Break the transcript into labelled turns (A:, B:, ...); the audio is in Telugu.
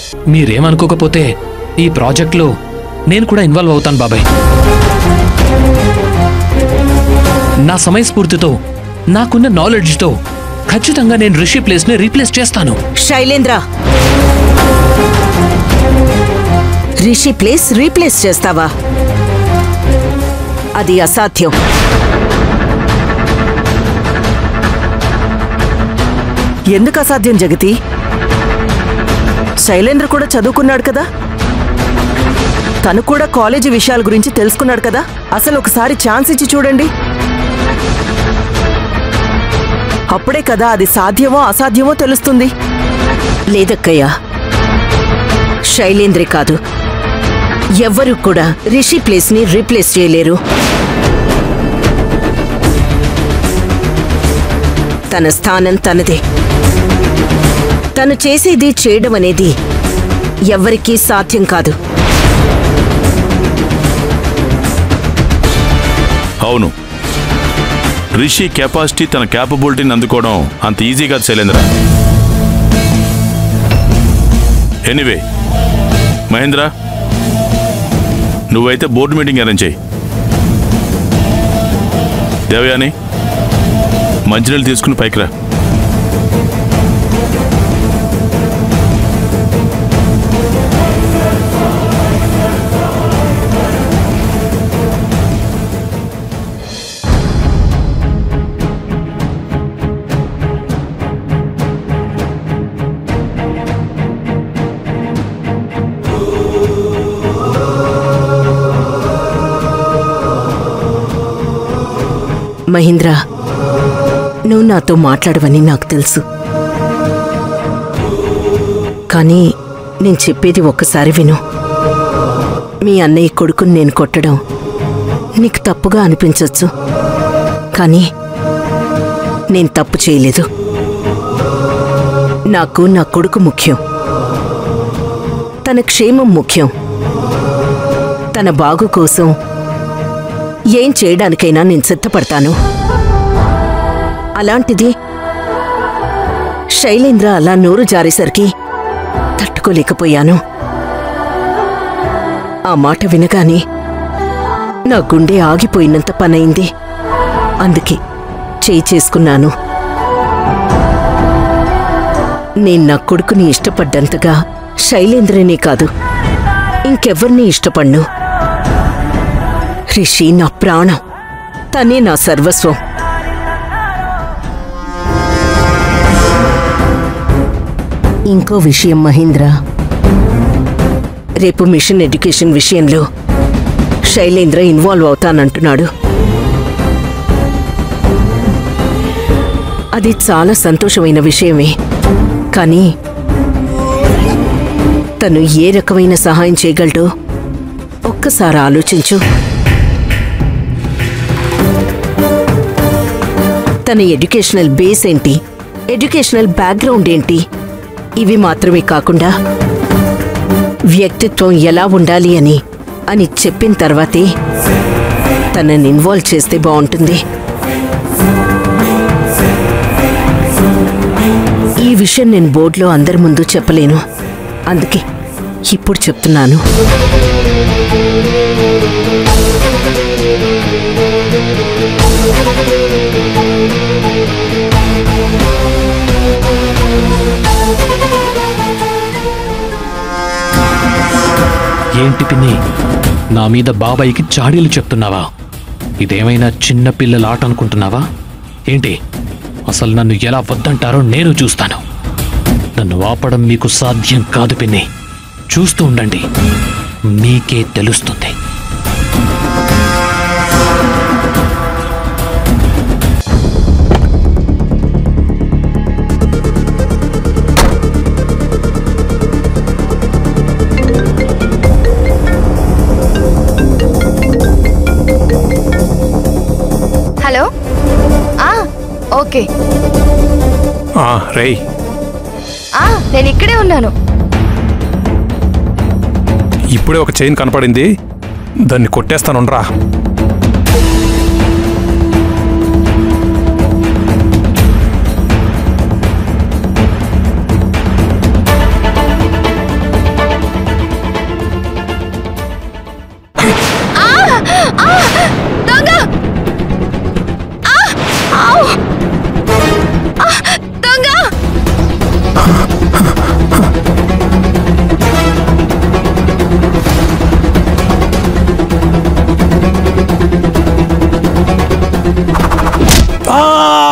A: మీరేమనుకోకపోతే ఈ ప్రాజెక్ట్లో నేను కూడా ఇన్వాల్వ్ అవుతాను బాబాయ్ నా సమయస్ఫూర్తితో నాకున్న నాలెడ్జ్తో ఖచ్చితంగా నేను రిషి ప్లేస్ని రీప్లేస్ చేస్తాను
B: శైలేంద్ర రిషి ప్లేస్ రీప్లేస్ చేస్తావా అది అసాధ్యం ఎందుకు అసాధ్యం జగతి శైలేంద్ర కూడా చదువుకున్నాడు కదా తను కూడా కాలేజీ విషయాల గురించి తెలుసుకున్నాడు కదా అసలు ఒకసారి ఛాన్స్ ఇచ్చి చూడండి అప్పుడే కదా అది సాధ్యమో అసాధ్యమో తెలుస్తుంది లేదక్కయ్యా శైలేంద్రే కాదు ఎవ్వరూ కూడా రిషి ప్లేస్ ని రీప్లేస్ చేయలేరు తన స్థానం తనదే తను చేసేది చేయడం అనేది ఎవ్వరికీ సాధ్యం కాదు
C: అవును రిషి కెపాసిటీ తన క్యాపబిలిటీని అందుకోవడం అంత ఈజీ కాదు శైలేంద్ర ఎనీవే మహేంద్ర నువ్వైతే బోర్డు మీటింగ్ అరేంజ్ చేయి దేవయాని మంచినీళ్ళు తీసుకుని పైకి రా
B: మహేంద్ర నువ్వు నాతో మాట్లాడవని నాకు తెలుసు కానీ నేను చెప్పేది ఒక్కసారి విను మీ అన్నయ్య కొడుకుని నేను కొట్టడం నీకు తప్పుగా అనిపించవచ్చు కానీ నేను తప్పు చేయలేదు నాకు నా కొడుకు ముఖ్యం తన క్షేమం ముఖ్యం తన బాగు కోసం ఏం చేయడానికైనా నేను సిద్ధపడతాను అలాంటిది శైలేంద్ర అలా నోరు జారేసరికి తట్టుకోలేకపోయాను ఆ మాట వినగానే నా గుండె ఆగిపోయినంత పనైంది అందుకే చేయి చేసుకున్నాను నేను నా కొడుకుని ఇష్టపడ్డంతగా శైలేంద్రనే కాదు ఇంకెవ్వరినీ ఇష్టపడ్ను రిషి నా ప్రాణం తనే నా సర్వస్వం ఇంకో విషయం మహేంద్ర రేపు మిషన్ ఎడ్యుకేషన్ విషయంలో శైలేంద్ర ఇన్వాల్వ్ అవుతానంటున్నాడు అది చాలా సంతోషమైన విషయమే కానీ తను ఏ రకమైన సహాయం చేయగలడో ఒక్కసారి ఆలోచించు తన ఎడ్యుకేషనల్ బేస్ ఏంటి ఎడ్యుకేషనల్ బ్యాక్గ్రౌండ్ ఏంటి ఇవి మాత్రమే కాకుండా వ్యక్తిత్వం ఎలా ఉండాలి అని అని చెప్పిన తర్వాతే తనని ఇన్వాల్వ్ చేస్తే బాగుంటుంది ఈ విషయం నేను బోర్డులో అందరి ముందు చెప్పలేను అందుకే ఇప్పుడు చెప్తున్నాను
A: ఏంటి పిన్ని నా మీద బాబాయికి చాడీలు చెప్తున్నావా ఇదేమైనా చిన్న పిల్లల ఆట అనుకుంటున్నావా ఏంటి అసలు నన్ను ఎలా వద్దంటారో నేను చూస్తాను నన్ను ఆపడం మీకు సాధ్యం కాదు పిన్ని చూస్తూ ఉండండి మీకే తెలుస్తుంది
D: హలో ఆ ఓకే
E: ఆ, రేయ్
D: ఆ నేను ఇక్కడే ఉన్నాను
E: ఇప్పుడే ఒక చైన్ కనపడింది దాన్ని కొట్టేస్తానుండ్రా
C: ఆ